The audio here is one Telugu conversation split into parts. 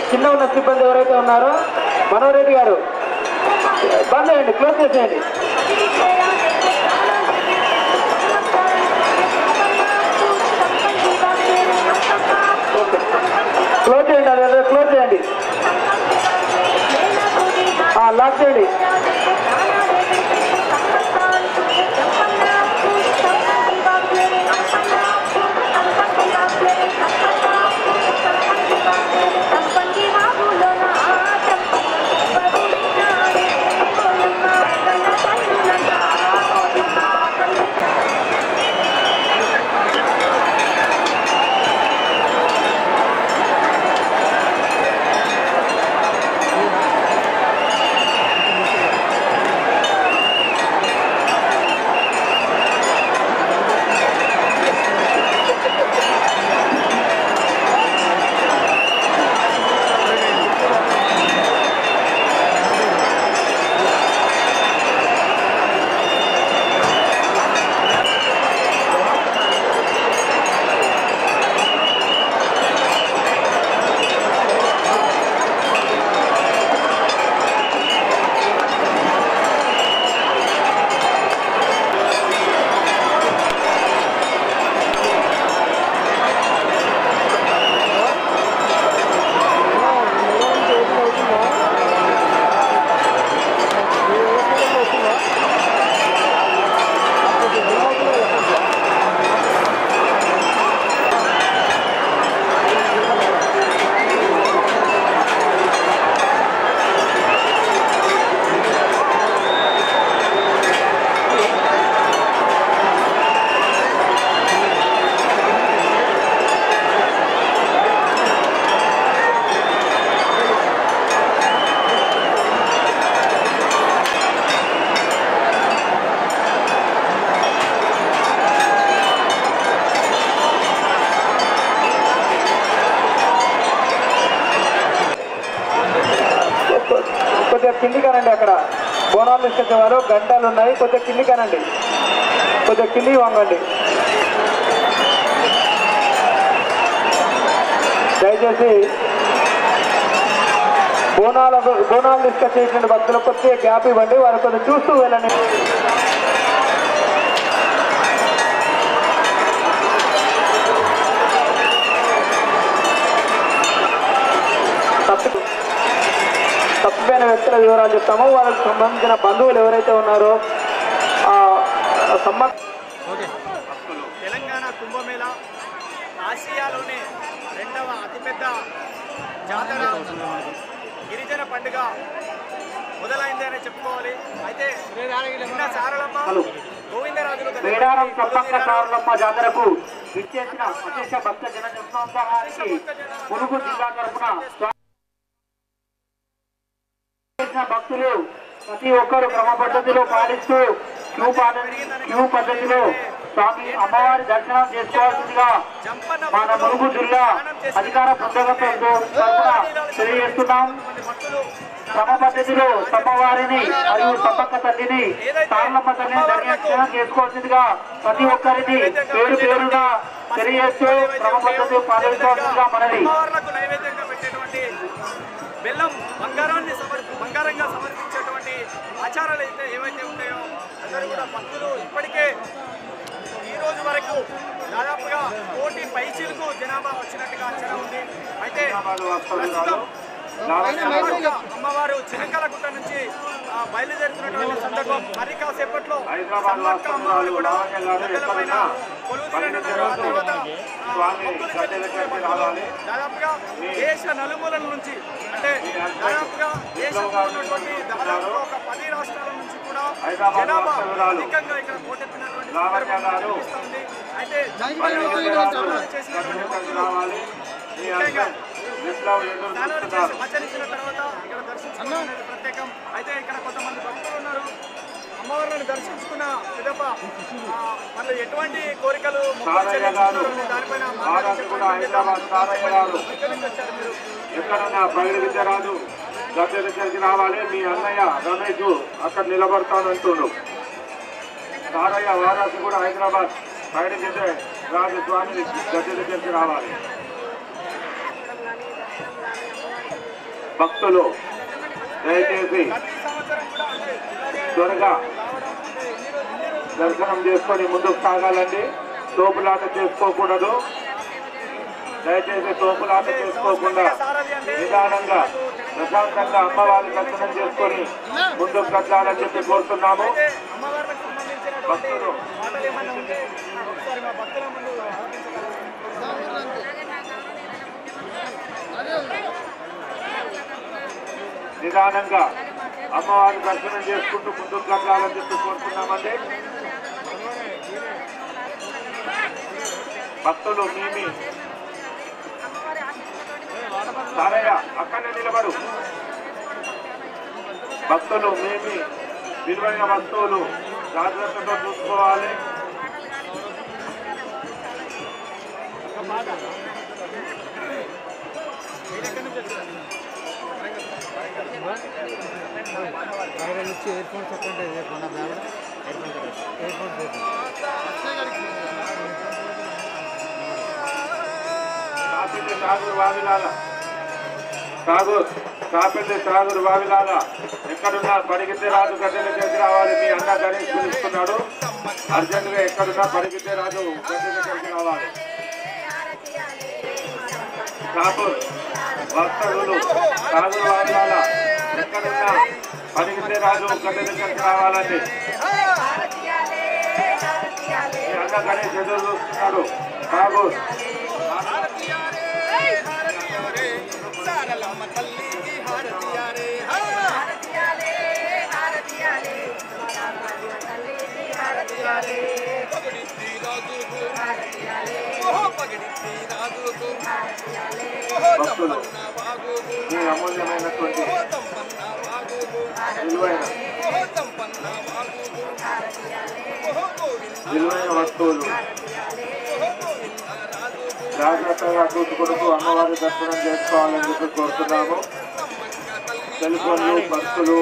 కింద ఉన్న సిబ్బంది ఎవరైతే ఉన్నారో మనోరెడ్డి గారు బంద్ చేయండి క్లోజ్ చేసేయండి ఓకే క్లోజ్ చేయండి అది క్లోజ్ చేయండి ఆ, లాక్ చేయండి కొద్దిగా కింది కానండి అక్కడ బోనాలు తీసుకొచ్చేవారు గంటలు ఉన్నాయి కొద్దిగా కింది కానండి కొద్దిగా కింది వంగండి దయచేసి బోనాల బోనాలు తీసుకొచ్చేటువంటి భక్తులకు కొద్దిగా గ్యాప్ ఇవ్వండి వారు కొద్దిగా చూస్తూ వెళ్ళండి తప్పి తప్పిపోయిన వ్యక్తుల వివరాలు చెప్తాము వాళ్ళకి సంబంధించిన బంధువులు ఎవరైతే ఉన్నారో ఆ సంబంధ తెలంగాణ కుంభమేళ ఆసియాలోనే రెండవ అతిపెద్ద జాతర గిరిజన పండుగ మొదలైంది అని చెప్పుకోవాలి అయితే నిన్న సారలమ్మ గోవిందరాజులు గత మేడారం తప్పక్క సారలమ్మ జాతరకు విచ్చేసిన అశేష భక్త జన జనోత్సవానికి ములుగు జిల్లా తరఫున చేసిన భక్తులు ప్రతి ఒక్కరు క్రమ పద్ధతిలో పాటిస్తూ క్యూ పద్ధతి క్యూ పద్ధతిలో స్వామి అమ్మవారి దర్శనం చేసుకోవాల్సిందిగా జంపన్న మన ములుగు జిల్లా అధికార బృందగతంతో తరఫున తెలియజేస్తున్నాం మంది భక్తులు క్రమ పద్ధతిలో సమ్మవారిని మరియు సమ్మక్క తల్లిని సార్లమ్మ తల్లిని దర్శనం చేసుకోవాల్సిందిగా ప్రతి ఒక్కరిని పేరు పేరుగా తెలియజేస్తూ క్రమ పద్ధతి పాటించవలసిందిగా మనది అమ్మవార్లకు నైవేద్యంగా పెట్టేటువంటి బెల్లం బంగారాన్ని సమర్ బంగారంగా సమర్పించేటువంటి ఆచారాలు అయితే ఏవైతే ఉంటాయో అందరూ కూడా భక్తులు ఇప్పటికే ఈ రోజు వరకు దాదాపుగా కోటి పైచీలకు జనాభా వచ్చినట్టుగా అంచనా ఉంది అయితే ప్రస్తుతం సమ్మక్క అమ్మవారు చిలకలగుట్ట నుంచి ఆ, బయలుదేరుతున్నటువంటి సందర్భం మరి కాసేపట్లో సమ్మక్క అమ్మవారు కూడా గద్దెలపైన కొలువు తీరనున్నారు. ఆ తర్వాత ఆ, మొక్కులు చెల్లించుకునే దాదాపుగా దేశ నలుమూలల నుంచి అంటే దాదాపుగా దేశంలో ఉన్నటువంటి దాదాపుగా ఒక పది రాష్ట్రాల నుంచి కూడా జనాభా అధికంగా ఇక్కడ పోటెత్తినటువంటి సందర్భం కనిపిస్తుంది అయితే స్నానాలు చేసినటువంటి భక్తులు ముఖ్యంగా స్నానాలు చేసి మచ్చనిచ్చిన తర్వాత ఇక్కడ దర్శించుకోవడం అనేది ప్రత్యేకం అయితే ఇక్కడ కొంతమంది భక్తులు ఉన్నారు అమ్మవారిని దర్శించుకున్న పిదప ఆ, వాళ్ళు ఎటువంటి కోరికలు మొక్కులు చెల్లించుకున్నారు అనే దానిపైన మాట్లాడించేటువంటి హైదరాబాద్ సారయ్య గారు ఎక్కడి నుంచి వచ్చారు మీరు ఎక్కడన్నా బయట విద్యరాదు గద్దె దగ్గరికి రావాలి మీ అన్నయ్య రమేష్ అక్కడ నిలబడతానంటుండు సారయ్య వారాసి కూడా హైదరాబాద్ బయట విద్య రాజు స్వామి గద్దె దగ్గరికి రావాలి భక్తులు దయచేసి ప్రతి సంవత్సరం కూడా అంటే ఇలాగే త్వరగా రావడం అంటే ఎన్ని రోజులు ఎన్ని రోజులు దర్శనం చేసుకొని ముందుకు సాగాలండి తోపులాట చేసుకోకూడదు దయచేసి తోపులాట చేసుకోకుండా నిదానంగా ప్రశాంతంగా అమ్మవారి దర్శనం చేసుకొని ముందుకు కట్టాలని చెప్పి కోరుతున్నాము అయితే అమ్మవార్లకు సంబంధించినటువంటి భక్తులు మాటలు ఏమైనా ఉంటే ఒకసారి మా భక్తుల ముందు ఆలపించగలరు నిదానంగా అమ్మవారి దర్శనం చేసుకుంటూ ముందుకు కట్టాలని చెప్పి కోరుతున్నామండి భక్తులు మేమి సారయ్య అక్కడనే నిలబడు భక్తులు మేమి విలువైన వస్తువులు జాగ్రత్తగా చూసుకోవాలి వైరల్ నుంచి ఇయర్ ఫోన్స్ చెప్పండి మన బ్యాగ్ ఇయర్ ఫోన్స్ కాపిండి సాగురు వావిలాల సాగూర్ కాపిండి సాగురు వావిలాల ఎక్కడున్నా పరిగెత్తే రాజు గద్దెల దగ్గరికి రావాలి మీ అన్న గణేష్ పిలుస్తున్నాడు అర్జెంట్ గా ఎక్కడున్నా పరిగెత్తే రాజు గద్దెల దగ్గరికి రావాలి కాపూర్ వస్త్రులు సాగురు వావిలాల ఎక్కడున్నా పరిగెత్తే రాజు గద్దెల దగ్గరికి రావాలండి మీ అన్న గణేష్ ఎదురు చూస్తున్నాడు కాపూర్ భక్తులు మీ అమూల్యమైనటువంటి విలువైన విలువైన వస్తువులు జాగ్రత్తగా చూసుకుంటూ అమ్మవారి దర్శనం చేసుకోవాలని చెప్పి కోరుతున్నాము సెల్ ఫోన్లు బస్సులు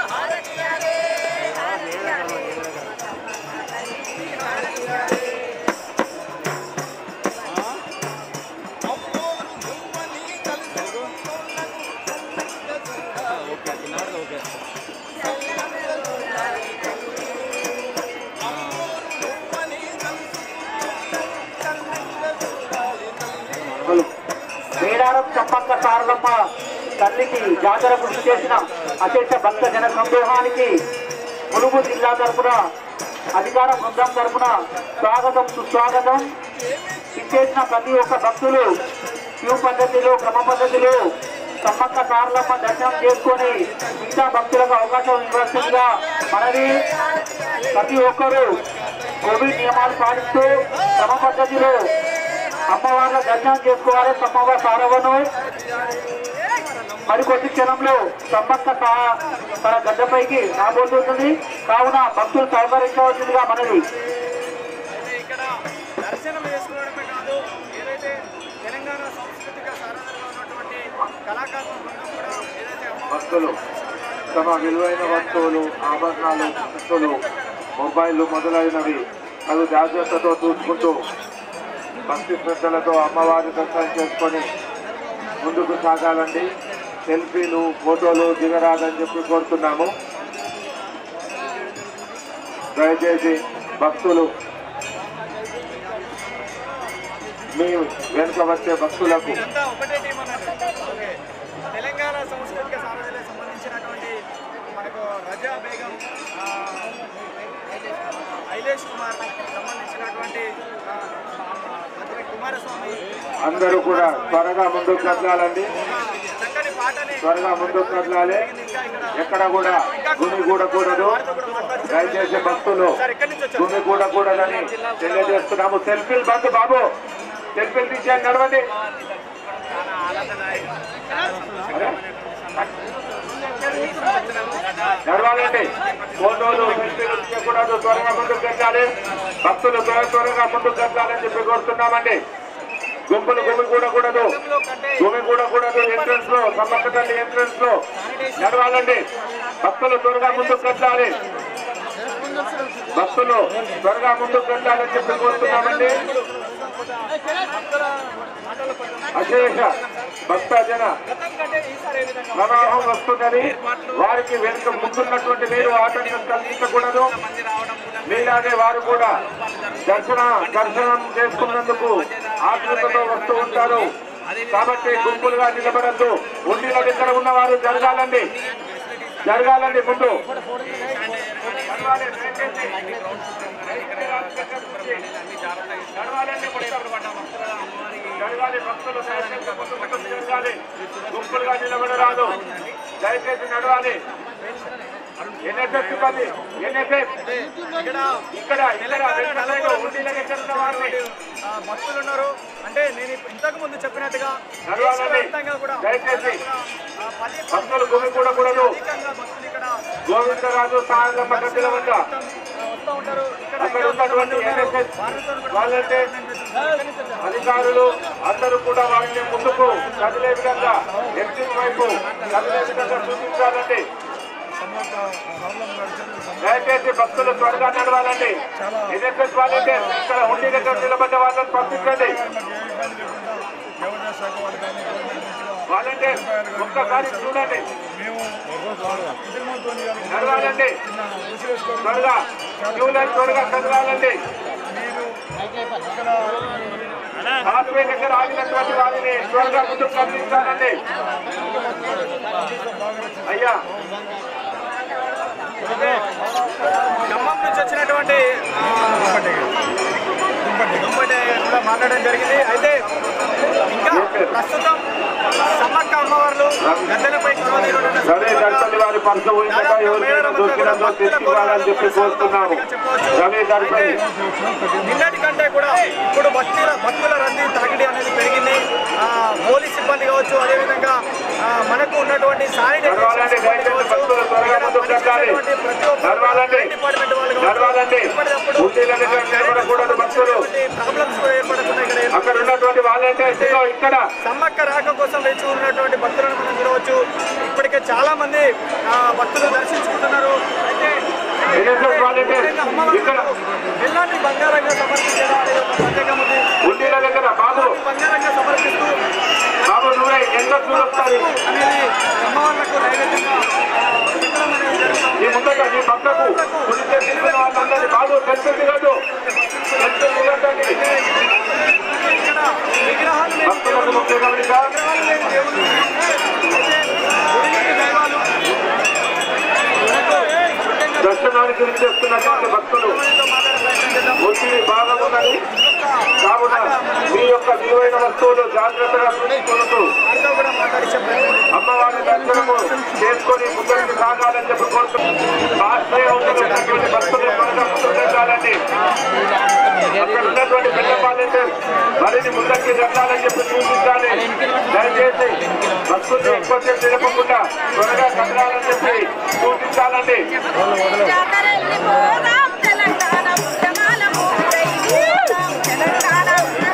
మేడారం చంపక్క సారలమ్మ తల్లికి జాతర కృషి చేసిన అశేష భక్త జన సందోహానికి ములుగు జిల్లా తరపున అధికార బృందం తరపున స్వాగతం సుస్వాగతం ఇచ్చేసిన ప్రతి ఒక్క భక్తులు క్యూ పద్ధతిలో క్రమ పద్ధతిలో సమ్మక్క సారలమ్మ దర్శనం చేసుకొని మిగతా భక్తులకు అవకాశం ఇవ్వాల్సిందిగా మనవి ప్రతి ఒక్కరూ కోవిడ్ నియమాలు పాటిస్తూ క్రమ పద్ధతిలో అమ్మవార్ల దర్శనం చేసుకోవాలి సమ్మవ్వ సారవను మరికొద్ది క్షణంలో సమ్మక్క సా- తన గడ్డపైకి రాబోతుంది కావున భక్తులు సహకరించవలసిందిగా మనది అయితే ఇక్కడ దర్శనం చేసుకోవడమే కాదు ఏదైతే తెలంగాణ సాంస్కృతిక సారాధనలో ఉన్నటువంటి కళాకారుల బృందం కూడా ఏదైతే అమ్మవారి భక్తులు తమ విలువైన వస్తువులు ఆభరణాలు వస్తువులు మొబైల్ మొదలైనవి అవి జాగ్రత్తతో చూసుకుంటూ భక్తి శ్రద్ధలతో అమ్మవారి దర్శనం చేసుకొని ముందుకు సాగాలండి సెల్ఫీలు ఫోటోలు దిగరాదని చెప్పి కోరుతున్నాము దయచేసి భక్తులు మీ వెనుక వచ్చే భక్తులకు ఇదంతా ఒకటే టీం అన్నట్టు ఓకే తెలంగాణ సాంస్కృతిక సారథ్యాలకు సంబంధించినటువంటి మనకు రజా బేగం ఆ, ఐలేష్ కుమార్ సంబంధించినటువంటి ఆ, మంత్రి కుమారస్వామి అందరూ కూడా త్వరగా ముందుకు కదలాలండి చక్కని పాటని త్వరగా ముందుకు కదలాలి ఇంకా ఇక్కడ ఎక్కడ కూడా గుమి కూడకూడదు వారితో కూడా మాట్లాడి దయచేసి భక్తులు సార్ ఎక్కడి నుంచి వచ్చారు గుమి కూడకూడదని తెలియజేస్తున్నాము సెల్ఫీలు బంద్ బాబు సెల్ఫీలు తీసేయండి నడవండి అరే, నడవాలండి ఫోటోలు సెల్ఫీలు తీయకూడదు త్వరగా ముందుకు కట్టాలి భక్తులు త్వర త్వరగా ముందుకు కట్టాలని చెప్పి కోరుతున్నామండి గుంపులు గుమి కూడకూడదు భూమి కూడా కూడదు ఎంట్రన్స్ లో సమ్మక్క తల్లి ఎంట్రన్స్ లో నడవాలండి భక్తులు త్వరగా ముందుకు కట్టాలి భక్తులు త్వరగా ముందుకు కట్టాలని చెప్పి కోరుతున్నామండి లేకపోతే భక్తుల మాటలు కొంచెం అశేష భక్తజన గతం కంటే ఈసారి ఏ విధంగా ప్రవాహం వస్తుందని వారికి వెనుక ముందున్నటువంటి మీరు ఆటంకం కలిగించకూడదు మంది రావడం కూడా మీలాగే వారు కూడా దర్శన దర్శనం చేసుకున్నందుకు ఆతృతతో వస్తూ ఉంటారు కాబట్టి గుంపులుగా నిలబడద్దు ఉండిల దగ్గర ఉన్నవారు జరగాలండి జరగాలండి ముందు నడవాలండి మొత్తం. జరగాలి భక్తులు దయచేసి ముందు ముందుకు జరగాలి గుంపులుగా నిలబడరాదు దయచేసి నడవాలి ఎన్ఎస్ఎస్ సిబ్బంది ఎన్ఎస్ఎస్ ఇక్కడ ఇక్కడ ఇక్కడ వెనుక సైడ్ ఉండిల దగ్గర ఉన్న వారిని ఆ, భక్తులు ఉన్నారు అంటే నేను ఇప్పు- ఇంతకు ముందు చెప్పినట్టుగా నడవాలండి. దేశవ్యాప్తంగా కూడా దయచేసి ఆ, పది భక్తులు గుమికూడకూడదు అధికంగా భక్తులు ఇక్కడ గోవిందరాజు సాయంత్రం గడ్డల వద్ద ఆ, వస్తూ ఉంటారు ఇక్కడ అక్కడ ఇంకా ఉన్నటువంటి కొంతమంది ఉన్నారు. ఎన్ఎస్ఎస్ వారితో కూడా వాళ్ళంటే అధికారులు అందరూ కూడా వారిని ముందుకు కదిలే విధంగా ఎగ్జిట్ వైపు కదిలే విధంగా సూచించాలండి దయచేసి భక్తులు త్వరగా నడవాలండి ఎన్ఎస్ఎస్ వాళ్ళంటే ఇక్కడ ఉండి దగ్గర నిలబడ్డ వాళ్ళని పంపించండి వాళ్ళంటే ఒక్కసారి చూడండి నడవాలండి త్వరగా క్యూ లైన్ త్వరగా కదలాలండి హాస్పిటల్ దగ్గర ఆగినటువంటి వారిని త్వరగా ముందుకు కనిపించాలండి అయ్యా ఖమ్మం నుంచి వచ్చినటువంటి దుంపటి కూడా మాట్లాడడం జరిగింది అయితే ఇంకా ప్రస్తుతం సమ్మక్క అమ్మవార్లు గద్దెలపై కొలువుదీరుతున్న సరే సందర్భంగా దర్శని వారి పర్సు ఊహించగా ఎవరికైనా దొరికినందో తెచ్చివ్వాలని చెప్పి కోరుతున్నాము రవి దర్శని నిన్నటి కంటే కూడా ఇప్పుడు భక్తుల భక్తుల రద్దీ తాకిడి అనేది పెరిగింది ఆ, పోలీస్ సిబ్బంది కావచ్చు అదేవిధంగా ఆ, మనకు ఉన్నటువంటి నడవాలండి, దయచేసి భక్తులు త్వరగా ముందుకు జరగాలి. నడవాలండి. నడవాలండి. ఊటీల దగ్గర నిలబడకూడదు భక్తులు. ప్రాబ్లమ్స్ కూడా ఏర్పడకుండా ఇక్కడ ఏర్ప- అక్కడ ఉన్నటువంటి వాళ్ళంటే ఇదిగో ఇక్కడ సమ్మక్క రాక కోసం వేచి ఉన్నటువంటి భక్తులను మనం చూడవచ్చు ఇప్పటికే చాలా మంది ఆ, భక్తులు దర్శించుకుంటున్నారు అయితే NSS వాళ్ళంటే ఇక్కడ ఎలాంటి బంగారంగా సమర్పించడం అనేది ఒక ప్రత్యేకం ఉంది ఉండిల దగ్గర బాబు బంగారంగా సమర్పిస్తూ బాబు నువ్వే ఎంత దూరం వస్తాయి అనేది అమ్మవార్లకు నైవేద్యంగా పెట్టడం అనేది జరుగుతుంది. నీ ముందట నీ పక్కకు పులి చేసుకున్న వాళ్ళందరినీ బాబు తెలుస్తుంది కాదు తెలుస్తుంది కదండి ఇక్కడ విగ్రహాలు లేని భక్తులకు ముఖ్య గమనిక విగ్రహాలు లేని దేవుళ్ళు అయితే గుడి నుండి దైవాలు మనకు ముఖ్యంగా దర్శనానికి విచ్చేస్తున్నటువంటి భక్తులు మనతో మాట్లాడే ప్రయత్నం చేద్దాం. ఒత్తిడి బాగా ఉన్నది కావున మీ యొక్క విలువైన వస్తువులు జాగ్రత్తగా చూసుకుంటూ వారితో కూడా మాట్లాడించే ప్రయత్నం చేద్దాం. అమ్మవారి దర్శనము చేసుకొని ముందరికి సాగాలని చెప్పి కోరుతున్నాం ఆశ్రయ ఉన్నటువంటి భక్తులు త్వరగా ముందుకు వెళ్ళాలండి అక్కడ ఉన్నటువంటి పెద్ద వాలంటీర్ మరిన్ని ముందరికి వెళ్ళాలని చెప్పి సూచించాలి దయచేసి భక్తుల్ని ఎక్కువసేపు నిలపకుండా త్వరగా కదలాలని చెప్పి సూచించాలండి జాతరల్లి పోదాం తెలంగాణ ఉద్యమాల మూడై పోదాం తెలంగాణ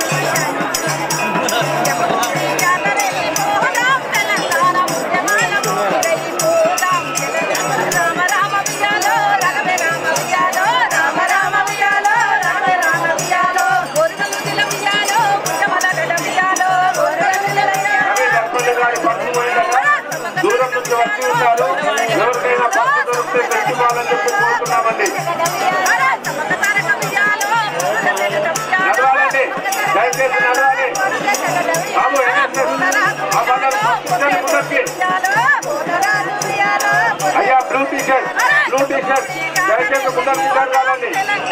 జాతరల్లి పోదాం తెలంగాణ ఉద్యమాల మూడై పోదాం తెలంగాణ రామ రామ విజయాలో రఘువే రామ విజయాలో రామ రామ విజయాలో రామ రామ విజయాలో గొరుగులు దిల విజయాలో ఉద్యమల గడ విజయాలో గొరుగులు దిల రవి దర్శన గారి పర్సు పోయిందట దూరం నుంచి వచ్చి ఉన్నారు ఎవరికైనా పర్సు దొరికితే పెట్టుకోవాలని చెప్పి కోరుతున్నామండి నడవాలండి దయచేసి నడవాలి బాబు ఎన్ఎస్ఎస్ ఆ బండలు పంపించండి ముందరికి అయ్యా blue T shirt blue T shirt దయచేసి ముందరికి జరగాలండి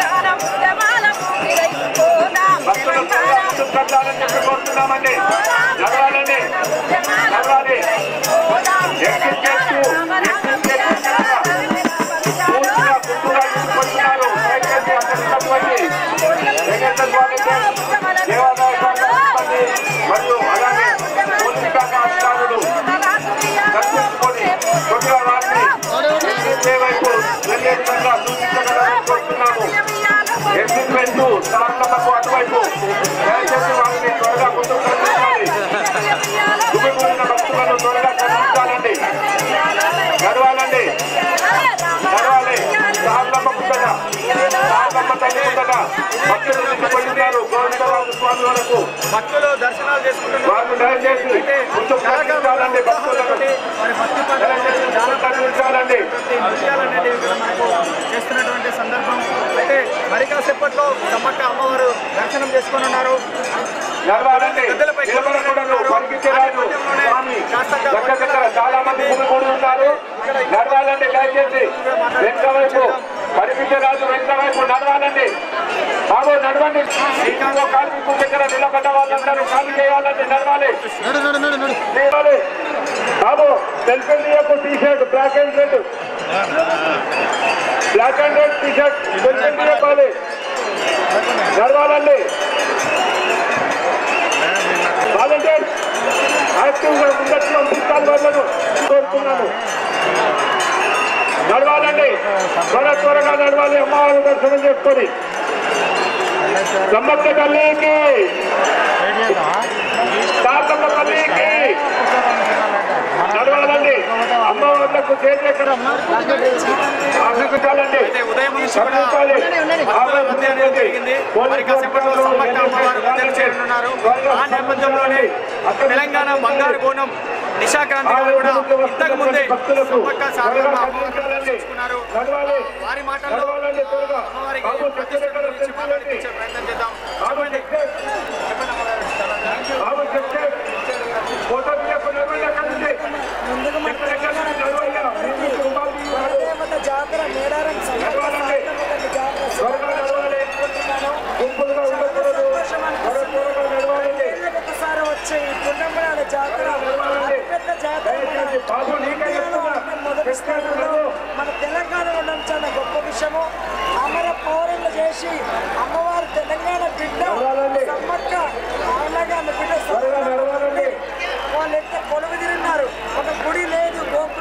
భక్తులు త్వరగా ముందుకు కట్టాలని చెప్పి కోరుతున్నామండి నడవాలండి నడవాలి ఎక్కిట్ చేస్తూ ఎక్కిట్ చేస్తూ పూర్తిగా గుర్తుగా తీసుకొచ్చినారు దయచేసి అక్కడ ఉన్నటువంటి ఎన్ఎస్ఎస్ వాలంటీర్ దేవాదాయ శాఖ సిబ్బంది మరియు అలాగే పోలీస్ శాఖ అధికారులు కల్పించుకొని కొద్దిగా వారిని ఎక్కిట్ వైపు వెళ్ళే విధంగా సూచించగలరని కోరుతున్నాము ఎగ్జిట్ వైపు స్థలాలకు అటువైపు దయచేసి వారిని త్వరగా ముందుకు కనిపించాలి గుమిగూడిన భక్తులను త్వరగా కనిపించాలండి నడవాలండి నడవాలి సార్లమ్మ పుట్టగా తాళమ్మ తల్లి ముందట భక్తులు నిలబడుతున్నారు గోవిందరాజు స్వామి వరకు భక్తులు దర్శనాలు చేసుకుంటున్నారు వాళ్ళు దయచేసి అయితే కొంచెం కనిపించాలండి భక్తులకు మరి భక్తి పనులు దయచేసి కొంచెం కనిపించాలండి నృత్యాలు అనేది ఇక్కడ మనకు చేస్తున్నటువంటి సందర్భం అయితే మరి కాసేపట్లో సమ్మక్క అమ్మవారు దర్శనం చేసుకొని ఉన్నారు నడవాలండి నిలబడకూడదు పంపించరాదు స్వామి దగ్గర దగ్గర చాలా మంది గుమిగూడి ఉన్నారు నడవాలండి దయచేసి వెనుక వైపు కనిపించరాదు వెనుక వైపు నడవాలండి బాబు నడవండి సీకంలో కార్మికుల దగ్గర నిలబడ్డ వాళ్ళందరూ ఖాళీ చేయాలండి నడవాలి నడు నడు నడు నడు నడవాలి బాబు తెలుపండి యొక్క T shirt black and red black and red T shirt తెలుపండి చెప్పాలి నడవాలండి వాలంటీర్ యాక్టివ్ గా ముందట్టు పంపించాలి వాళ్ళను కోరుతున్నాను నడవాలండి త్వర త్వరగా నడవాలి అమ్మవారి దర్శనం చేసుకొని సమ్మక్క తల్లికి తాతమ్మ తల్లికి నడవాలండి అమ్మవార్లకు చేసేకరం ఆశించాలండి అయితే ఉదయం నుంచి కూడా భక్తుల మధ్య అనేది జరిగింది మరి కాసేపట్లో సమ్మక్క అమ్మవారు మధ్యలో చేరుతున్నారు ఆ నేపథ్యంలోనే తెలంగాణ బంగారు కోణం నిశాక్రాంతి గారు కూడా ఇంతకు ముందే సమ్మక్క సారలమ్మ అమ్మవారిని దర్శించుకున్నారు నడవాలి వారి మాటల్లో నడవాలండి త్వరగా అమ్మవారికి బాబు ప్రతిష్ట చెప్తే గురించి మాట్లాడించే ప్రయత్నం చేద్దాం చెప్పండి చెప్పండి అమ్మగారు బాబు చెప్తే ఫోటో తీయకుండా నడవండి అక్కడి నుంచి ఎక్కడ ఎక్కడ నుంచి నడవయ్యా. మీకు ఉపాధి ఇవ్వాలి. నడవాలండి. త్వరగా నడవాలి. గుంపులుగా ఉండకూడదు. త్వర త్వరగా నడవాలండి. ఒకసారి వచ్చే ఈ పున్నమ్మరాల జాతర నడవాలండి. పెద్ద జాతర దయచేసి బాబు నీకే చెప్తున్నా. మొదటి స్థానంలో మన తెలంగాణ ఉండడం చాలా గొప్ప విషయము అమర పౌరులు చేసి అమ్మవారు తెలంగాణ బిడ్డ నడవాలండి. సమ్మక్క అలాగే ఆమె బిడ్డ త్వరగా నడవాలండి. వాళ్ళు ఎంత కొలువు తిరిగినారు ఒక గుడి లేదు గోపురం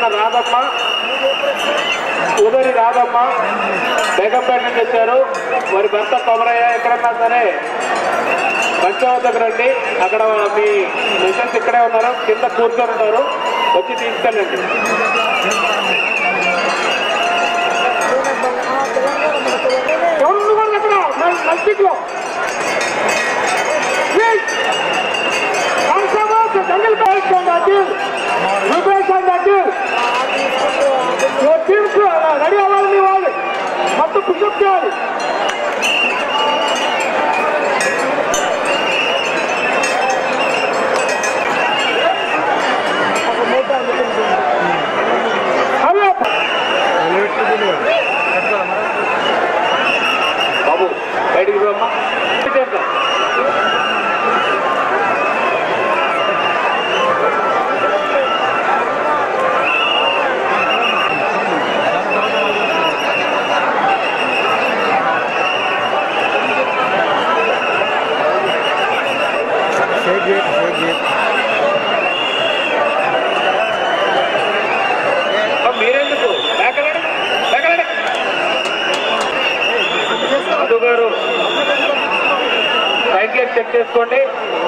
మన రాధమ్మ ఉదరి రాధమ్మ బేగంపేట నుంచి వచ్చారు వారి భర్త కొమరయ్య ఎక్కడన్నా సరే పంచవద్దకు రండి అక్కడ మీ మిషన్స్ ఇక్కడే ఉన్నారు కింద కూర్చొని ఉన్నారు వచ్చి తీసుకెళ్ళండి మస్జిద్లో జంగల్ పాయింట్ అండి రూపేష్ అండి టీమ్స్ రెడీ అవ్వాలి మీ వాళ్ళు మొత్తం పుషప్ చేయాలి హలో బాబు బయటికి పోమ్మా షేక్ చేయకు షేక్ చేయకు మీరెందుకు లేకలండి లేకలండి మధు గారు సైడ్ లైట్ చెక్ చేసుకోండి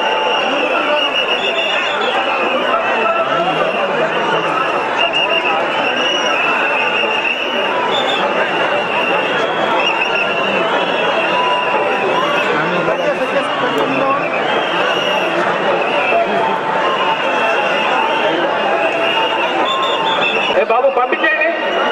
ఏ బాబు పంపించేయండి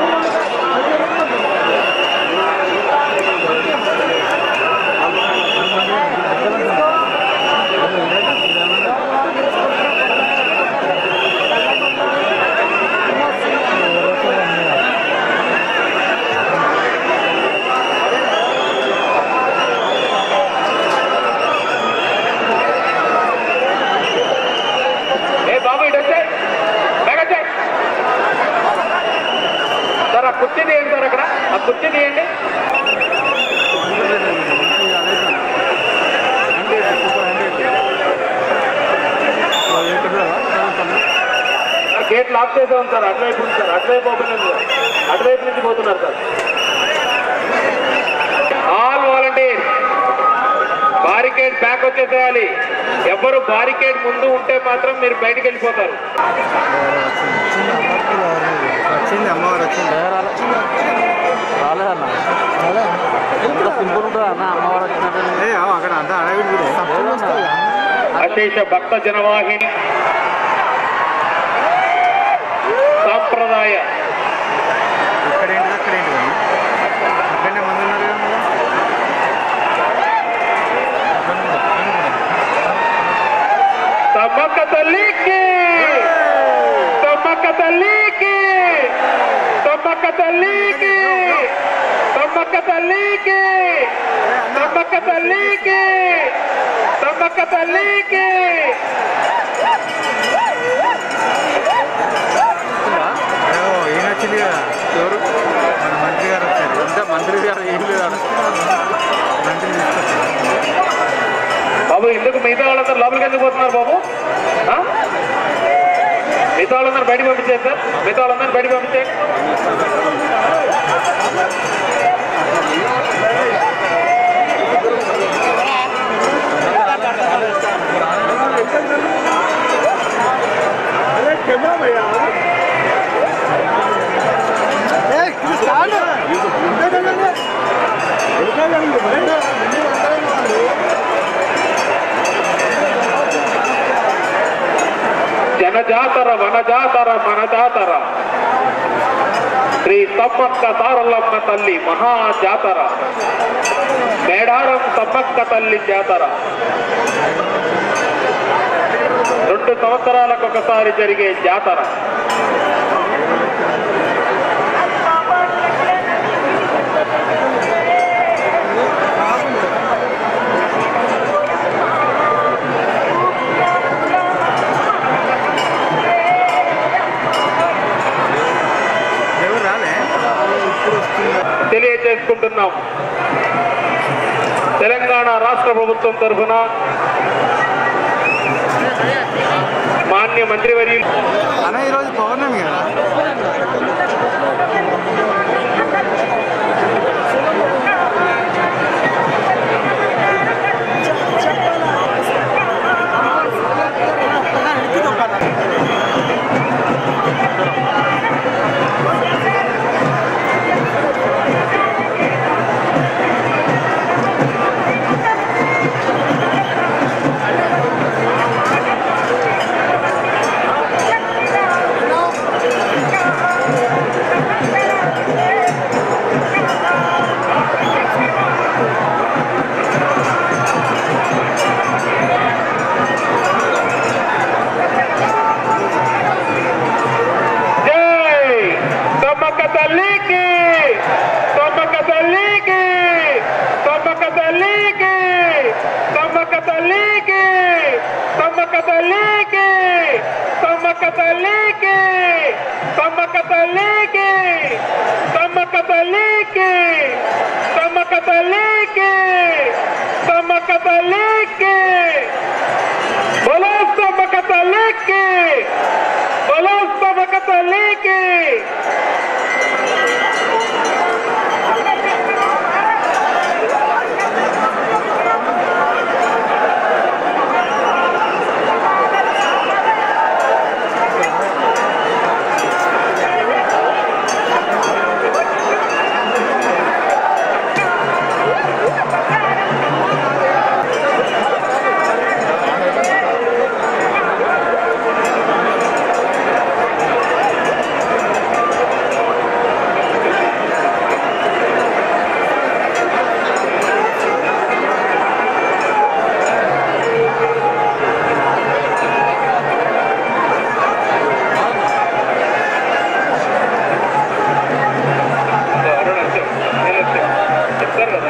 ఏ బాబు ఇటు వచ్చాయి బ్యాగ్ వచ్చాయి సార్ ఆ కుర్చీ తీయండి సార్ అక్కడ ఆ కుర్చీ తీయండి ఆ గేట్ లాక్ చేసే ఉంది సార్ అటువైపు ఉంది సార్ అటువైపు ఓపెన్ ఉంది సార్ అటువైపు నుంచి పోతున్నారు sir all volunteer barricade back వచ్చేసేయాలి ఎవరు బారికేడ్ ముందు ఉంటే మాత్రం మీరు బయటికి వెళ్ళిపోతారు వచ్చింది అమ్మవారు వచ్చింది రాలేదన్న ఎంత సింపుల్ ఉంటుంది అన్న అమ్మవారు వచ్చినట్టు ఏ అవు అక్కడ అంతా అడవి అశేష భక్త జనవాహిని సాంప్రదాయ ఇక్కడ ఏంటిది అక్కడ ఏంటిది అక్కడనే మంది ఉన్నారు కదా మళ్ళా? తమ్మక్క తల్లికి తమ్మక్క తల్లికి తమ్మక్క తల్లికి తమ్మక్క తల్లికి తమ్మక్క తల్లికి తమ్మక్క తల్లికి ఏవో ఈయన వచ్చింది కదా ఎవరు మన మంత్రి గారు వచ్చారు అంటే మంత్రి గారు ఏం లేదు మంత్రి తీసుకొచ్చారు బాబు ఎందుకు మిగతా వాళ్ళందరూ లోపలికి ఎందుకు పోతున్నారు బాబు ఆ? మిగతా వాళ్ళందరూ బయటకు పంపించేది సార్ మిగతా వాళ్ళందరూ బయటకు పంపించేయండి జనజాతర వనజాతర మనజాతర శ్రీ సమ్మక్క సారలమ్మ తల్లి మహాజాతర మేడారం సమ్మక్క తల్లి జాతర రెండు సంవత్సరాలకు ఒకసారి జరిగే జాతర ఎవరు రాలే ఇప్పుడు వస్తున్నారు తెలియజేసుకుంటున్నాం తెలంగాణ రాష్ట్ర ప్రభుత్వం తరఫున మాన్య మాన్య మంత్రివర్యులు అన్న ఈరోజు పౌర్ణమి కదా జై సమ్మక్క తల్లికి సమ్మక్క తల్లికి సమ్మక్క తల్లికి సమ్మక్క తల్లికి సమ్మక్క తల్లికి సమ్మక్క తల్లికి సమ్మక్క తల్లికి సమ్మక్క తల్లికి సమ్మక్క తల్లికి సమ్మక్క తల్లికి బోలో సమ్మక్క తల్లికి బోలో సమ్మక్క తల్లికి చెప్తారు కదా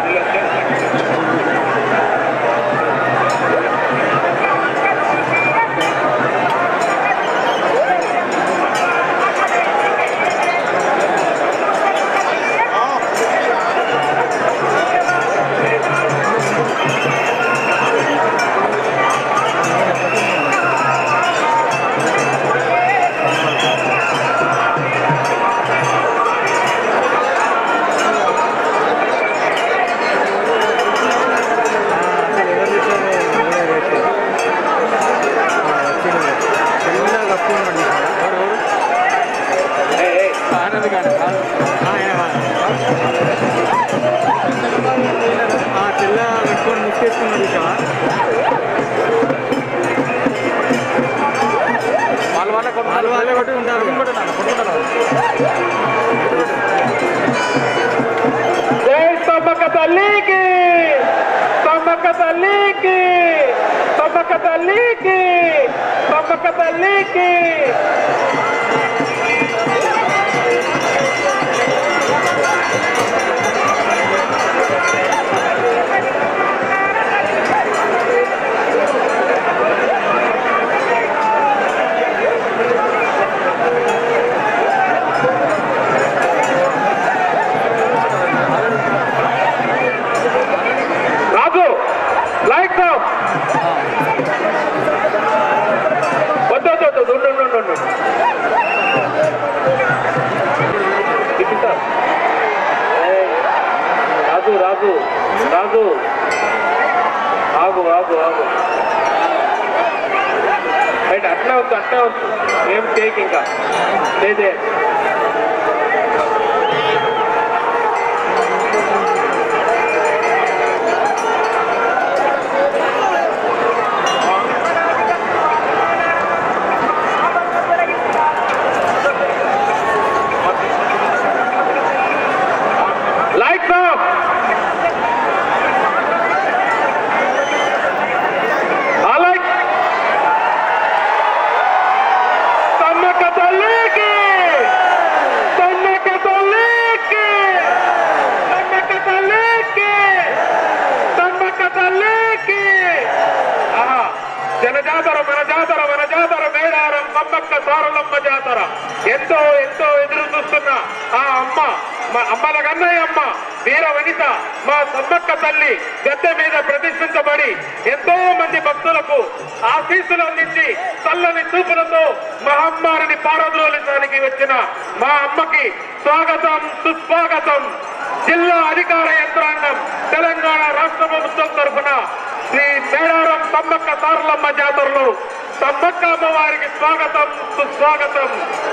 తెల్ల పెట్టుకొని ముక్కేసుకున్నాడు చూసావా వాళ్ళు వాళ్ళే కొట్టు- వాళ్ళు వాళ్ళే కొట్టుకుంటారు. కొట్టుకుంటున్నారు, కొట్టుకుంటున్నారు. జై సమ్మక్క తల్లికి సమ్మక్క తల్లికి సమ్మక్క తల్లికి సమ్మక్క తల్లికి రాజు లైట్ ఆఫ్ వద్దు వద్దు వద్దు ఉండు ఉండు ఉండు ఉండు తిప్పుతా. ఏయ్, రాజు రాజు రాజు ఆగు ఆగు ఆగు రైట్ అట్లా వద్దు అట్లా వద్దు ఏం చేయకు ఇంకా లేదే లైట్స్ ఆఫ్ ఆ లైట్ సమ్మక్క తల్లికి సమ్మక్క తల్లికి సమ్మక్క తల్లికి సమ్మక్క తల్లికి ఆహా జనజాతర మన జాతర మన జాతర మేడారం మమ్మక్క సారలమ్మ జాతర ఎంతో ఎంతో ఎదురు చూస్తున్న ఆ అమ్మ మా అమ్మల కన్నయ్య అమ్మ వీర వనిత మా సమ్మక్క తల్లి గద్దె మీద ప్రతిష్ఠించబడి ఎంతో మంది భక్తులకు ఆశీస్సులు అందించి చల్లని చూపులతో మహమ్మారిని పారద్రోలించడానికి వచ్చిన మా అమ్మకి స్వాగతం సుస్వాగతం జిల్లా అధికార యంత్రాంగం తెలంగాణ రాష్ట్ర ప్రభుత్వం తరఫున శ్రీ మేడారం తమ్మక్క సారలమ్మ జాతరలో తమ్మక్క అమ్మవారికి స్వాగతం సుస్వాగతం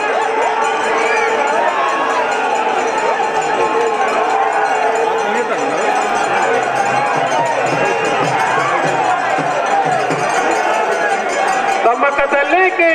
తమ్మక్క తల్లికి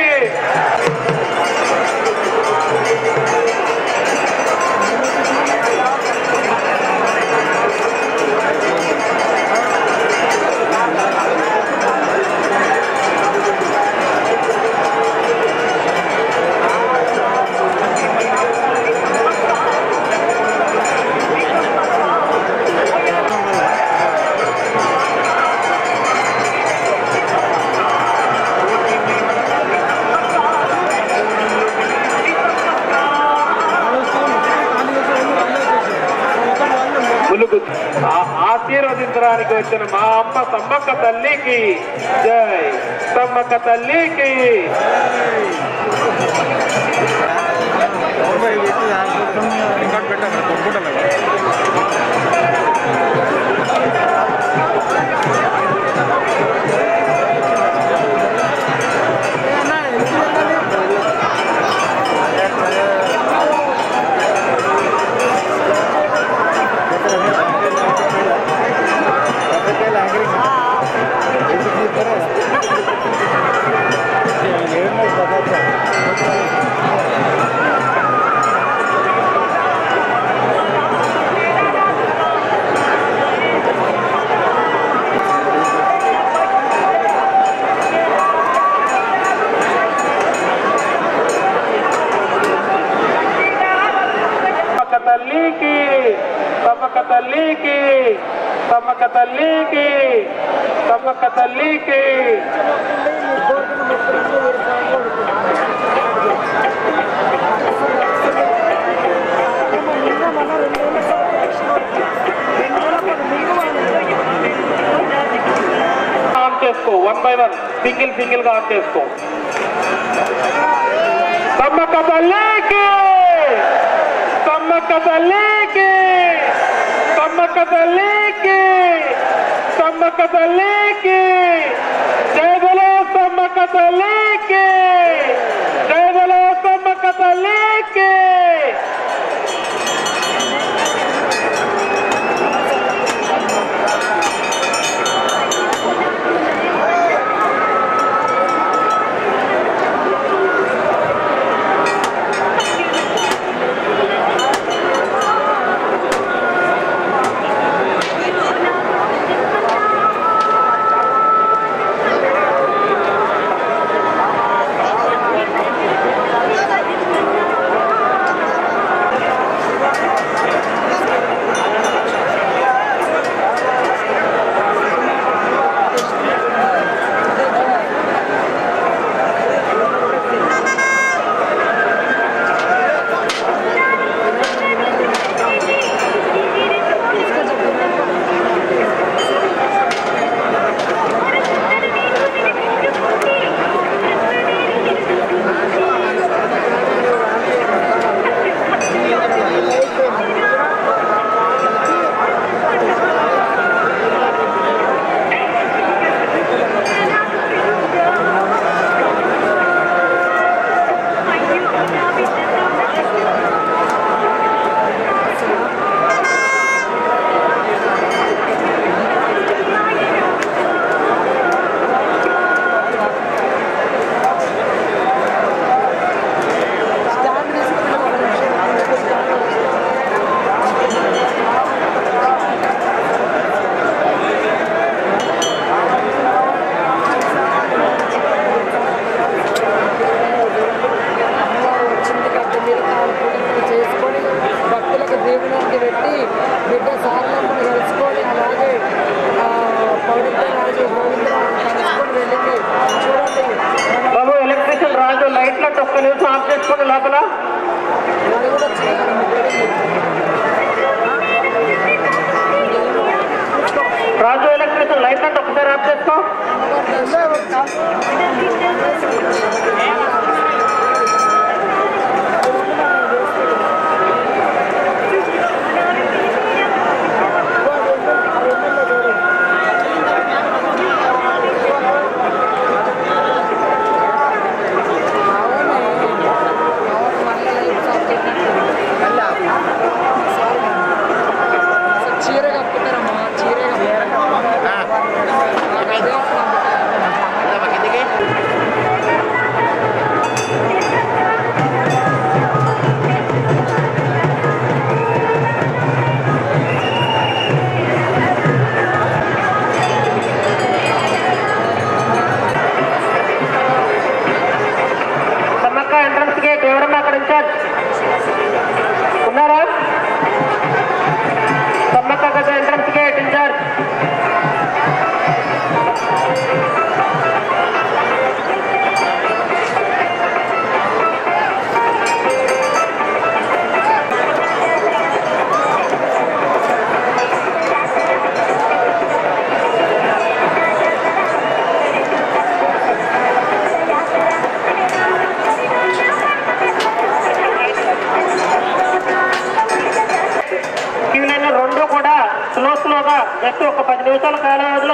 ములుగు ఆ- ఆశీర్వదించడానికి వచ్చిన మా అమ్మ తమ్మక్క తల్లికి జై తమ్మక్క తల్లికి రికార్డ్ పెట్టాను కొట్టుకుంటాను తమ్మక్క తల్లికి తమ్మక్క తల్లికి తమ్మక్క తల్లికి తమ్మక్క తల్లికి ఆన్ చేసుకో one by one single single గా ఆన్ చేసుకో తమ్మక్క తల్లికి తమ్మక్క తల్లికి తమ్మక్క తల్లికి తమ్మక్క తల్లికి జయబలో తమ్మక్క తల్లికి జయబలో తమ్మక్క తల్లికి లోపల రాజు ఎలక్ట్రికల్ లైట్ అంటే ఒకసారి ఆఫ్ చేసుకో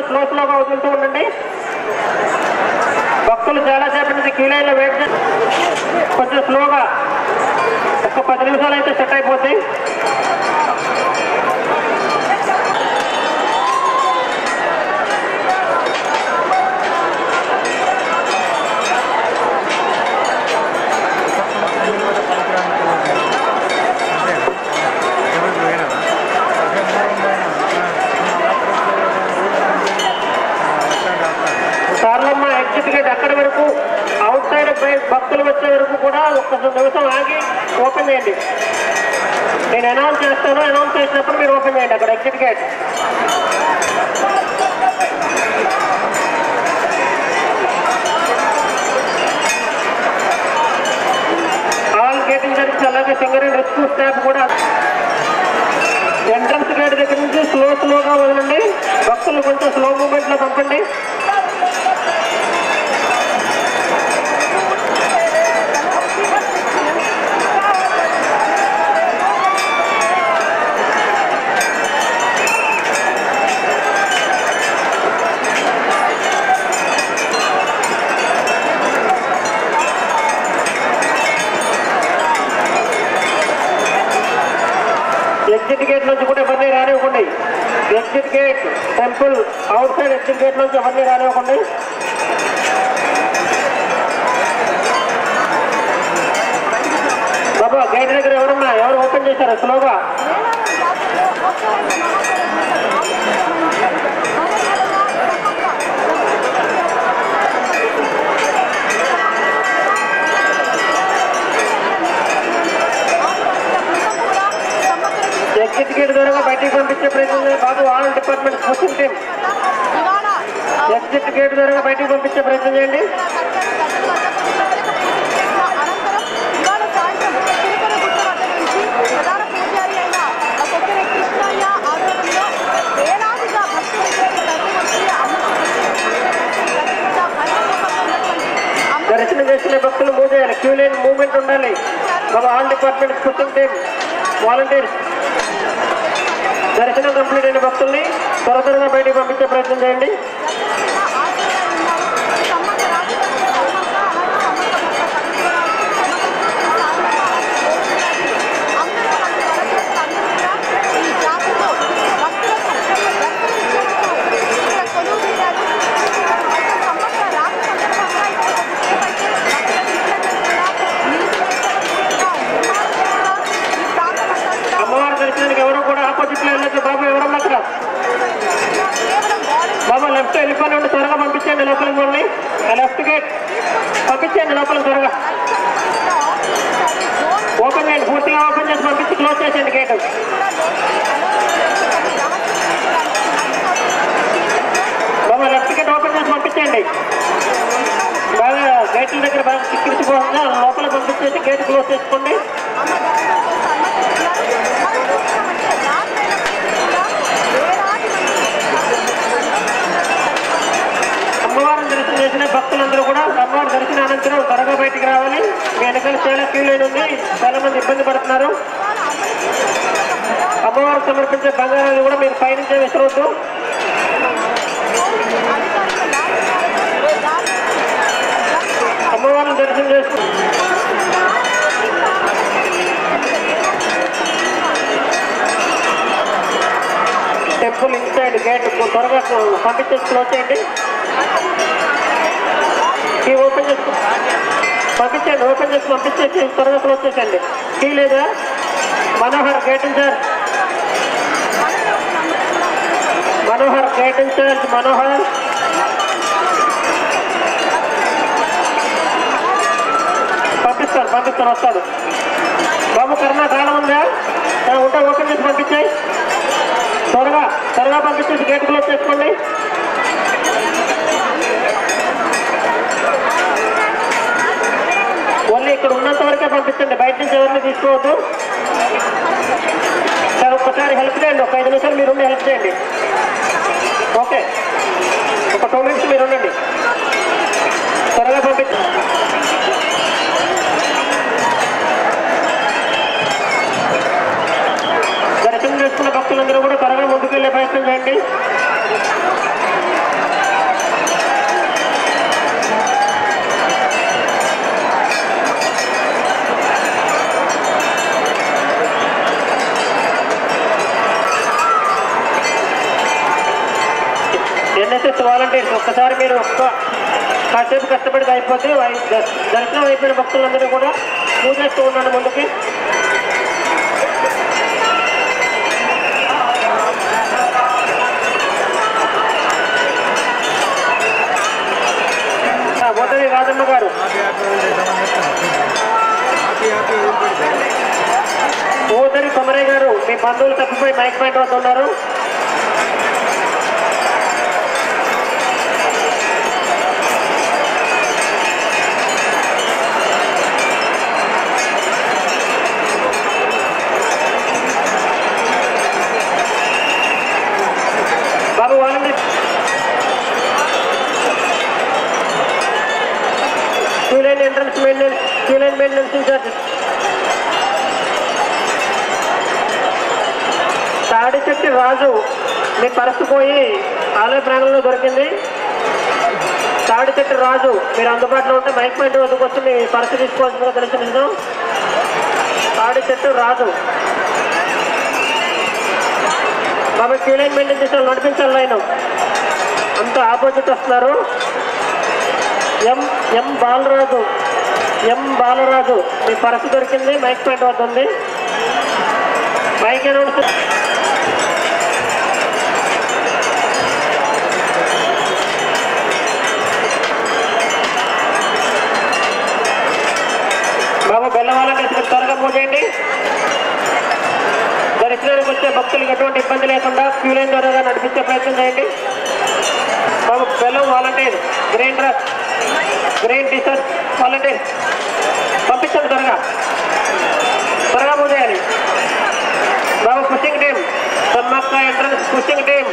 స్లో స్లోగా వదులుతూ ఉండండి భక్తులు చాలా సేపటి నుంచి క్యూ లైన్లో వెయిట్ చేసి కొంచెం స్లోగా ఒక పది నిమిషాలు అయితే సెట్ అయిపోతాయి సార్లమ్మ ఎగ్జిట్ గేట్ అక్కడి వరకు అవుట్ సైడ్ భక్తులు వచ్చే వరకు కూడా ఒక్క నిమిషం ఆగి ఓపెన్ చేయండి నేను అనౌన్స్ చేస్తాను అనౌన్స్ చేసినప్పుడు మీరు ఓపెన్ చేయండి అక్కడ ఎగ్జిట్ గేట్ ఆల్ గేటింగ్ జరిగించి అలాగే సింగరేణి రెస్క్యూ స్టాఫ్ కూడా ఎంట్రన్స్ గేట్ దగ్గర నుంచి స్లో స్లోగా వదలండి భక్తులు కొంచెం స్లో మూమెంట్ లో పంపండి ఎగ్జిట్ గేట్ నుంచి కూడా ఎవరిని రానివ్వకండి exit gate temple outside exit gate నుంచి ఎవరిని రానివ్వకండి బాబా గేట్ దగ్గర ఎవరున్నా ఎవరు ఓపెన్ చేశారు స్లోగా ఎగ్జిట్ గేట్ ద్వారా బయటికి పంపించే ప్రయత్నం చేయండి. బాబు all department special team exit gate ద్వారా బయటికి పంపించే ప్రయత్నం చేయండి అనంతరం ఇవాళ సాయంత్రం తిరుపతి గుట్ట వద్ద నుంచి ప్రధాన పూజారి అయిన కొక్కెర కృష్ణయ్య ఆధ్వర్యంలో వేలాదిగా భక్తులు ఇక్కడికి తరలి వచ్చి అమ్మ దర్శనం చేసిన భక్తులు మూవ్ చేయాలి క్యూ లైన్ మూవ్మెంట్ ఉండాలి బాబు all department special team volunteers దర్శనం కంప్లీట్ అయిన భక్తుల్ని త్వర త్వరగా బయటికి పంపించే ప్రయత్నం చేయండి సమ్మక్క రాజకీయ సమ్మక్క అలాగే సమ్మక్క అందరూ కలిసి వలస అందరూ కూడా ఈ జాతరలో భక్తులకు దర్శనమిచ్చేందుకు ఇక్కడ కొలువు తీరారు అయితే సమ్మక్క రాక సందర్భంగా ఇక్కడ కొద్దిసేపైతే భక్తుల ఇళ్లలో కూడా నిలిపివేయడం ఈ ప్రాంతమంతా కూడా అమ్మవారి దర్శనానికి ఎవరు కూడా ఆపోజిట్ లో వెళ్ళొచ్చు బాబు ఎవరన్నా అక్కడ కేవలం బాడీ బాబు లెఫ్ట్ వెళ్ళిపోయి ఉండి త్వరగా పంపించండి లోపలికి పోండి ఆ లెఫ్ట్ గేట్ పంపించండి లోపలికి త్వరగా ఓపెన్ చేయండి పూర్తిగా ఓపెన్ చేసి పంపించి క్లోజ్ చేసేయండి గేట్ బాబు లెఫ్ట్ గేట్ ఓపెన్ చేసి పంపించండి బాగా గేట్ల దగ్గర బాగా చిక్కించిపోకుండా లోపల పంపించేసి గేట్ క్లోజ్ చేసుకోండి అమ్మ దర్శనం కోసం సన్నద్ధున్నారు మనం చూస్తున్నామంటే రాత్రి వేలాది మంది అమ్మవారిని దర్శనం చేసిన భక్తులందరూ కూడా అమ్మవారి దర్శన అనంతరం త్వరగా బయటికి రావాలి మీ వెనకాల చాలా క్యూ లైన్ ఉంది చాలా మంది ఇబ్బంది పడుతున్నారు అమ్మవారికి సమర్పించే బంగారాన్ని కూడా మీరు పైనుంచే విసరవద్దు అమ్మవారిని దర్శనం చేసుకుని టెంపుల్ ఇన్సైడ్ గేట్ త్వరగా పంపించేసి క్లోజ్ చేయండి కీ ఓపెన్ చేసి పంపించండి ఓపెన్ చేసి పంపించేసి త్వరగా క్లోజ్ చేసేయండి కీ లేదా Manohar gate in charge Manohar gate in charge Manohar పంపిస్తాను పంపిస్తాను వస్తాడు బాబు కరోనా కాలం ఉందా ఆ, ఉంటే ఓపెన్ చేసి పంపించాయి త్వరగా త్వరగా పంపించేసి గేట్ క్లోజ్ చేసుకోండి ఓన్లీ ఇక్కడ ఉన్నంత వరకే పంపించండి బయట నుంచి ఎవరిని తీసుకోవద్దు సార్ ఒక్కసారి హెల్ప్ చేయండి ఒక ఐదు నిమిషాలు మీరు ఉండి హెల్ప్ చేయండి ఓకే ఒక టూ మినిట్స్ మీరు ఉండండి త్వరగా పంపించండి దర్శనం చేసుకున్న భక్తులందరూ కూడా త్వరగా ముందుకు వెళ్ళే ప్రయత్నం చేయండి ఒక్కసారి మీరు ఒక్క కాసేపు కష్టపడి అయిపోతే వై- ద- దర్శనం అయిపోయిన భక్తులందరూ కూడా పూజిస్తూ ఉన్నాను ముందుకి గోదరి రాజమ్మ గారు గోదరి కొమరయ్య గారు మీ బంధువులు తప్పిపోయి మైక్ పాయింట్ వద్ద ఉన్నారు బాబు వాళ్ళని queue line entrance maintenance queue line maintenance in charge తాడి చెట్టు రాజు మీ పరసు పోయి ఆలయ ప్రాంగణంలో దొరికింది తాడి చెట్టు రాజు మీరు అందుబాటులో ఉంటే మైక్ పాయింట్ వద్దకు వచ్చి మీ పరసు తీసుకోవాల్సిందిగా తెలిసిన తాడి చెట్టు రాజు బాబా క్యూ లైన్ మెయింటైన్ చేసిన నడిపించాలి లైన్ అంతా ఆపోజిట్ వస్తున్నారు ఎం ఎం బాలరాజు ఎం బాలరాజు మీ పరసు దొరికింది మైక్ పాయింట్ వద్ద ఉంది మైక్ అనౌన్స్ బాబు బెల్లవాళ్ళని త్వరగా పూజ చేయండి దర్శనానికి వచ్చే భక్తులకు ఎటువంటి ఇబ్బంది లేకుండా క్యూ లైన్ ద్వారా నడిపించే ప్రయత్నం చేయండి బాబు బెల్లం volunteer green dress green T shirt volunteer పంపించండి త్వరగా త్వరగా పూజ చేయాలి బాబు pushing team Sammakka entrance pushing team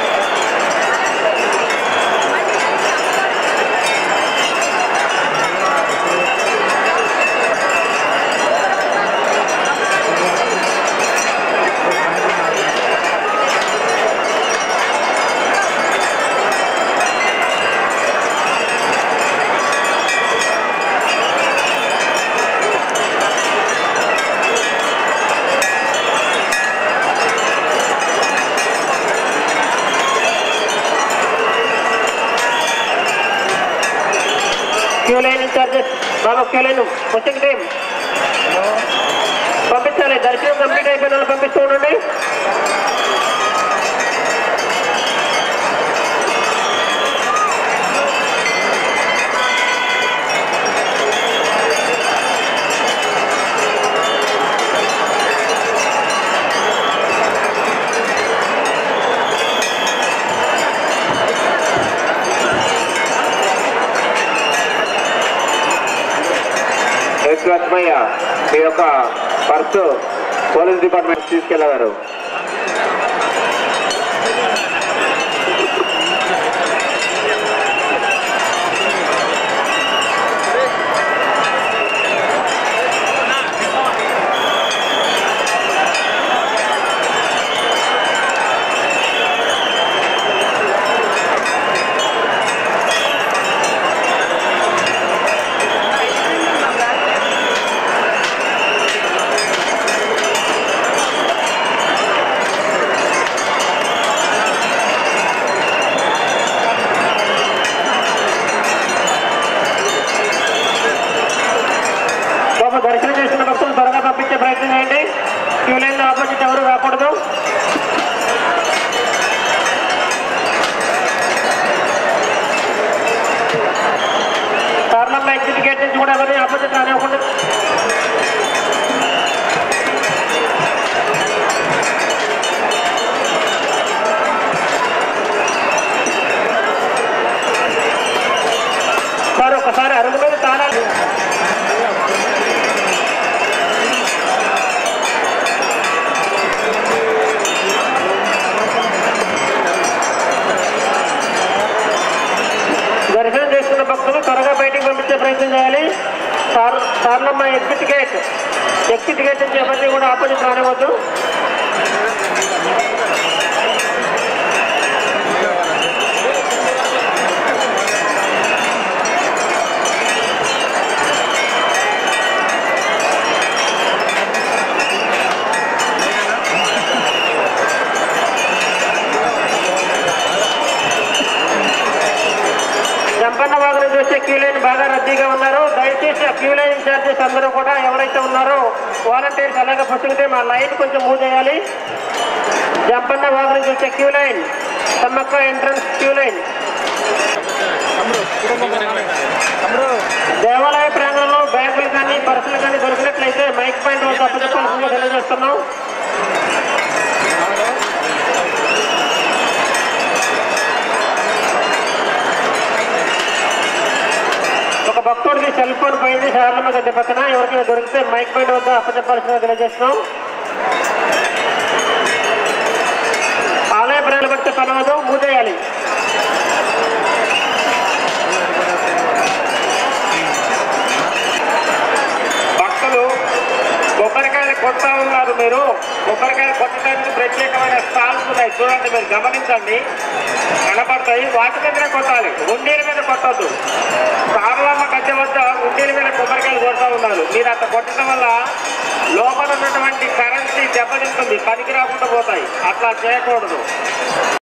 queue line in charges బాబు క్యూ లైన్ పుషింగ్ టీమ్ పంపించాలి దర్శనం కంప్లీట్ అయిపోయిన వాళ్ళు పంపిస్తూ ఉండండి ఎస్ లక్ష్మయ్య మీ యొక్క పర్సు పోలీస్ డిపార్ట్మెంట్ తీసుకెళ్లారు బాబు దర్శనం చేసిన భక్తులు త్వరగా పంపించే ప్రయత్నం చేయండి క్యూ లైన్ ఆపోజిట్ ఎవరు రాకూడదు కార్లమ్మ ఎగ్జిట్ గేట్ నుంచి కూడా ఎవరిని ఆపోజిట్ రానివ్వకుండా సార్ ఒకసారి అరుగు మీద తాళాలు దర్శనం చేసుకున్న భక్తులు త్వరగా బయటికి పంపించే ప్రయత్నం చేయాలి సార్ సార్లమ్మ ఎగ్జిట్ గేట్ ఎగ్జిట్ గేట్ నుంచి ఎవరిని కూడా ఆపోజిట్ రానివ్వద్దు జంపన్న వాగును చూస్తే క్యూ లైన్ బాగా రద్దీగా ఉన్నారు దయచేసి ఆ క్యూ లైన్ ఇన్ఛార్జెస్ అందరూ కూడా ఎవరైతే ఉన్నారో వాలంటీర్స్ అలాగే పుట్టుకుంటే మా లైన్ కొంచెం మూవ్ చేయాలి జంపన్న వాగును చూస్తే queue line Sammakka entrance queue line దేవాలయ ప్రాంగణంలో బ్యాగులు కానీ పర్సులు కానీ దొరికినట్లయితే మైక్ పాయింట్ వద్ద అప్పచెప్పాల్సిందిగా తెలియజేస్తున్నాం ఒక భక్తుడికి సెల్ ఫోన్ పోయింది సాధారణ గడ్డి పక్కన ఎవరికైనా దొరికితే మైక్ పాయింట్ వద్ద అప్పచెప్పాల్సిందిగా తెలియజేస్తున్నాం ఆలయ ప్రజలు పడితే పనవదు మూదేయాలి భక్తులు కొబ్బరికాయలు కొడతా ఉన్నారు మీరు కొబ్బరికాయలు కొట్టడానికి ప్రత్యేకమైన స్టాల్స్ ఉన్నాయి చూడండి మీరు గమనించండి కనపడతాయి వాటి మీదనే కొట్టాలి ఉండీల మీద కొట్టద్దు సారలమ్మ గద్దె వద్ద ఉండీల మీద కొబ్బరికాయలు కొడతా ఉన్నారు మీరు అంత కొట్టడం వల్ల లోపల ఉన్నటువంటి కరెన్సీ దెబ్బతింటుంది పనికి రాకుండా పోతాయి అట్లా చేయకూడదు